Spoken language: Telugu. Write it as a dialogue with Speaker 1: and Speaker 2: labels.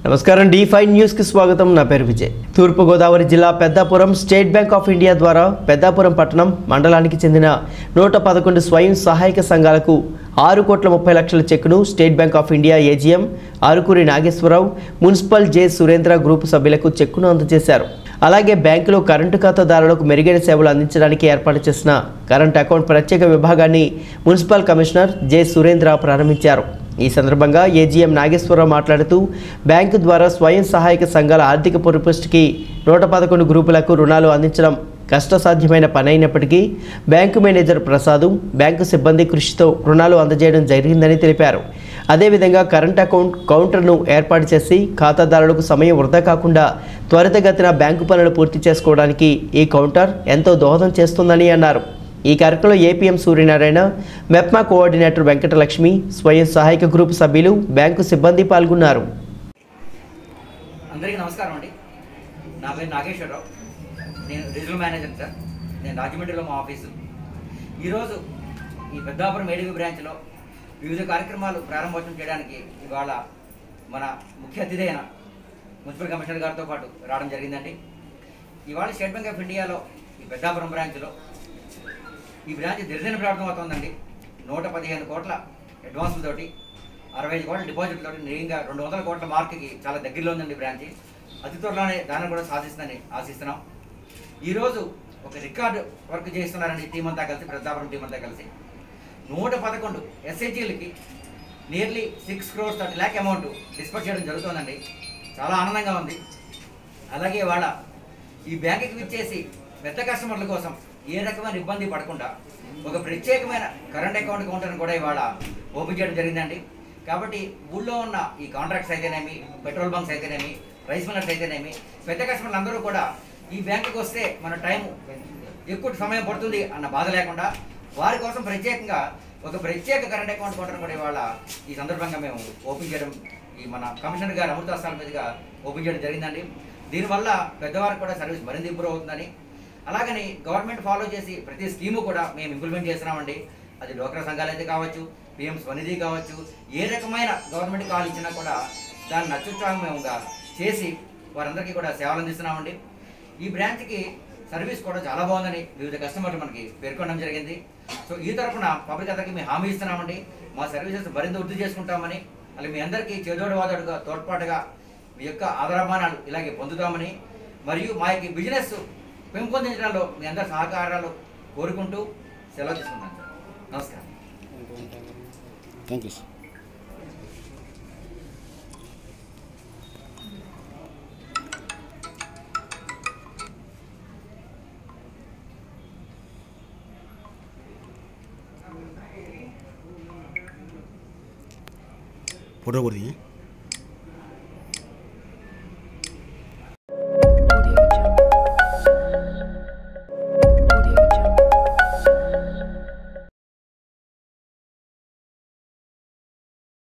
Speaker 1: నమస్కారం డి ఫైవ్ న్యూస్కి స్వాగతం నా పేరు విజయ్ తూర్పుగోదావరి జిల్లా Peddapuram state bank of India ద్వారా పెద్దాపురం పట్టణం మండలానికి చెందిన నూట పదకొండు స్వయం సహాయక సంఘాలకు ఆరు కోట్ల ముప్పై లక్షల చెక్కును state bank of India AGM ఆరుకూరి Nageswararao municipal J Surendra group సభ్యులకు చెక్కును అందజేశారు అలాగే బ్యాంకులో కరెంటు ఖాతాదారులకు మెరుగైన సేవలు అందించడానికి ఏర్పాటు చేసిన కరెంట్ అకౌంట్ ప్రత్యేక విభాగాన్ని మున్సిపల్ కమిషనర్ జె సురేంద్ర ప్రారంభించారు ఈ సందర్భంగా ఏజీఎం నాగేశ్వరరావు మాట్లాడుతూ బ్యాంకు ద్వారా స్వయం సహాయక సంఘాల ఆర్థిక పురిపుష్టికి నూట పదకొండు గ్రూపులకు రుణాలు అందించడం కష్టసాధ్యమైన పని అయినప్పటికీ బ్యాంకు మేనేజర్ ప్రసాదు బ్యాంకు సిబ్బంది కృషితో రుణాలు అందజేయడం జరిగిందని తెలిపారు అదేవిధంగా కరెంట్ అకౌంట్ కౌంటర్ను ఏర్పాటు చేసి ఖాతాదారులకు సమయం వృధా కాకుండా త్వరితగతిన బ్యాంకు పనులు పూర్తి చేసుకోవడానికి ఈ కౌంటర్ ఎంతో దోహదం చేస్తుందని అన్నారు ఈ కార్యక్రమంలో ఏపీఎం సూర్యనారాయణ మెప్మా కోఆర్డినేటర్ వెంకటలక్ష్మి స్వయం సహాయక గ్రూప్ సభ్యులు బ్యాంకు సిబ్బంది పాల్గొన్నారు
Speaker 2: అందరికీ నమస్కారం అండి నా పేరు నాగేశ్వరరావు నేను రీజనల్ మేనేజర్ సార్ నేను రాజమండ్రిలో మా ఆఫీసు ఈరోజు ఈ పెద్దాపురం ఏడీబీ బ్రాంచ్లో వివిధ కార్యక్రమాలు ప్రారంభోత్సవం చేయడానికి ఇవాళ మన ముఖ్య అతిథి అయిన మున్సిపల్ కమిషనర్ గారితో పాటు రావడం జరిగిందండి ఇవాళ స్టేట్ బ్యాంక్ ఆఫ్ ఇండియాలో ఈ పెద్దాపురం బ్రాంచ్లో ఈ బ్రాంచ్ దిరిదిన ప్రారంభం అవుతోందండి నూట పదిహేను కోట్ల అడ్వాన్స్ తోటి అరవై ఐదు కోట్ల డిపాజిట్ తోటి నిజంగా రెండు వందల కోట్ల మార్క్కి చాలా దగ్గరలో ఉందండి బ్రాంచ్ అతి త్వరలోనే దాన్ని కూడా సాధిస్తుందని ఆశిస్తున్నాం ఈరోజు ఒక రికార్డు వర్క్ చేస్తున్నారండి టీం అంతా కలిసి ప్రతాపురం టీం అంతా కలిసి నూట పదకొండు ఎస్ఐజీలకి nearly six crores thirty lakh amount disperse చేయడం జరుగుతుందండి చాలా ఆనందంగా ఉంది అలాగే వాళ్ళ ఈ బ్యాంకుకి విచ్చేసి పెద్ద కస్టమర్ల కోసం ఏ రకమైన ఇబ్బంది పడకుండా ఒక ప్రత్యేకమైన కరెంట్ అకౌంట్ కౌంటర్ని కూడా ఇవాళ ఓపెన్ చేయడం జరిగిందండి కాబట్టి ఊళ్ళో ఉన్న ఈ కాంట్రాక్ట్స్ అయితేనేమి పెట్రోల్ బంక్స్ అయితేనేమి రైస్ మిల్లర్స్ అయితేనేమి పెద్ద కస్టమర్లు అందరూ కూడా ఈ బ్యాంకుకి వస్తే మన టైం ఎక్కువ సమయం పడుతుంది అన్న బాధ లేకుండా వారి కోసం ప్రత్యేకంగా ఒక ప్రత్యేక కరెంట్ అకౌంట్ కౌంటర్ కూడా ఇవాళ ఈ సందర్భంగా మేము ఓపెన్ చేయడం ఈ మన కమిషనర్ గారు అమృతాస్థాల మీదుగా ఓపెన్ చేయడం జరిగిందండి దీనివల్ల పెద్దవారికి కూడా సర్వీస్ మరింత ఇంప్రూవ్ అవుతుందని అలాగని గవర్నమెంట్ ఫాలో చేసి ప్రతి స్కీము కూడా మేము ఇంప్లిమెంట్ చేస్తున్నామండి అది డోక్రా సంఘాలు అయితే కావచ్చు పిఎం స్వనిధి కావచ్చు ఏ రకమైన గవర్నమెంట్ కాల్ ఇచ్చినా కూడా దాన్ని అత్యుత్సాహంగా చేసి వారందరికీ కూడా సేవలు అందిస్తున్నామండి ఈ బ్రాంచ్కి సర్వీస్ కూడా చాలా బాగుందని వివిధ కస్టమర్లు మనకి పేర్కొనడం జరిగింది సో ఈ తరఫున పబ్లిక్ అందరికీ మేము హామీ ఇస్తున్నామండి మా సర్వీసెస్ మరింత వృద్ధి చేసుకుంటామని అలాగే మీ అందరికీ చేదోడు వాదోడుగా తోడ్పాటుగా మీ యొక్క ఆదరామానాలు ఇలాగే పొందుతామని మరియు మా యొక్క బిజినెస్ పెంపొందించడంలో మీ అందరి సహకారాలు కోరుకుంటూ సెలవు తీసుకున్నాను సార్ నమస్కారం
Speaker 3: థ్యాంక్ యూ సార్ ఫోటో కొడుతుంది